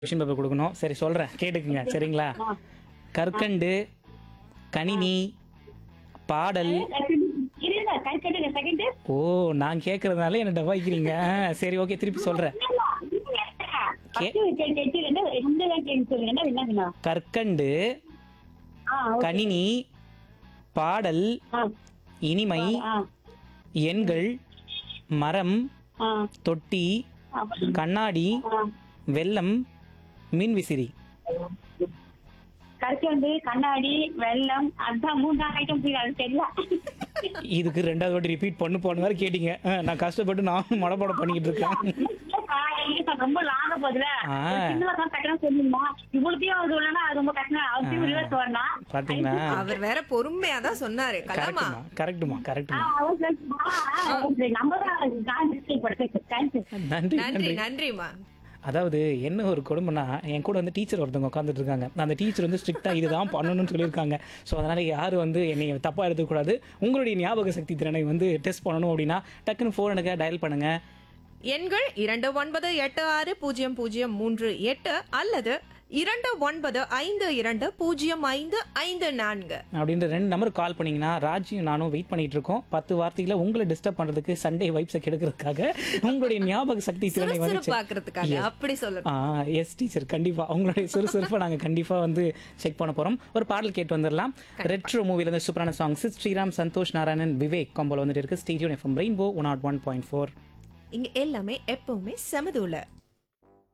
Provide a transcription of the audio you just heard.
Question paper கொடுக்கணும் சரி சொல்றேன் கேட்டுக்குங்க சரிங்களா ஆ. கற்கண்டு கணினி பாடல் இருங்க கற்கட்டுங்க செகண்ட் ஓ நான் கேட்கறதுனால என்ன டபாய்க்கிறீங்க ஆ, சரி ஓகே திருப்பி சொல்றேன் கற்கண்டு கணினி பாடல் இனிமை எண்கள் மரம் தொட்டி கண்ணாடி வெள்ளம் மின்விசிறி கற்கண்டு கண்ணாடி வெள்ளம் அதான் மூணு நாலு ஐட்டம் அது தெரியல இதுக்கு ரெண்டாவது வாட்டி ரிப்பீட் பண்ணு போன மாதிரி கேட்டீங்க ஆ, நான் கஷ்டப்பட்டு நானும் மடப்படம் பண்ணிக்கிட்டு இருக்கேன் ஆ, இல்ல, ரொம்ப லாங்க போதுல ஆ. சின்னதா கட்டணம் சொல்லுமா இவ்வளோத்தையும் அது இல்லைன்னா அது ரொம்ப கட்டணம் அவசியம் ரிவர்ஸ் வரணும் பாத்தீங்களா அவர் வேற பொறுமையா தான் சொன்னாரு கலாமா கரெக்டுமா கரெக்டுமா கரெக்டுமா நம்ம தான் மிஸ்டேக் படுத்து தேங்க்யூ நன்றி நன்றி நன்றி நன்றிமா அதாவது என்ன ஒரு கொடுமைனா என் கூட வந்து டீச்சர் ஒருத்தவங்க உட்காந்துட்டு இருக்காங்க அந்த டீச்சர் வந்து ஸ்ட்ரிக்டாக இதுதான் பண்ணணும்னு சொல்லியிருக்காங்க ஸோ அதனால் யாரும் வந்து என்னை தப்பாக எடுத்துக்கூடாது உங்களுடைய ஞாபக சக்தி திறனை வந்து டெஸ்ட் பண்ணணும் அப்படின்னா டக்குன்னு ஃபோன் எடுக்க டயல் பண்ணுங்க எண்கள் இரண்டு ஒன்பது எட்டு ஆறு பூஜ்ஜியம் பூஜ்ஜியம் மூன்று எட்டு அல்லது இரண்டு ஒன்பது ஐந்து இரண்டு பூஜ்ஜியம் ஐந்து ஐந்து நான்கு அப்படின்ற ரெண்டு நம்பருக்கு கால் பண்ணீங்கன்னா ராஜியும் நானும் வெயிட் பண்ணிட்டு இருக்கோம் பத்து வார்த்தைகளை உங்களை டிஸ்டர்ப் பண்ணுறதுக்கு சண்டே வைப்ஸை கெடுக்கிறதுக்காக உங்களுடைய ஞாபக சக்தி திறனை வந்து check- சுறுசுறுப்பாக்குறதுக்காக அப்படி சொல்லணும் ஆ எஸ் டீச்சர் கண்டிப்பா உங்களுடைய சுறுசுறுப்பை நாங்க கண்டிப்பா வந்து செக் பண்ண போறோம் ஒரு பாடல் கேட்டு வந்துடலாம் ரெட்ரோ மூவில இருந்து சூப்பரான சாங்ஸ் ஸ்ரீராம் சந்தோஷ் நாராயணன் விவேக் கம்போல வந்துட்டு இருக்கு studio FM rainbow one nought one point four இங்க எல்லாமே எப்பவுமே செமதுல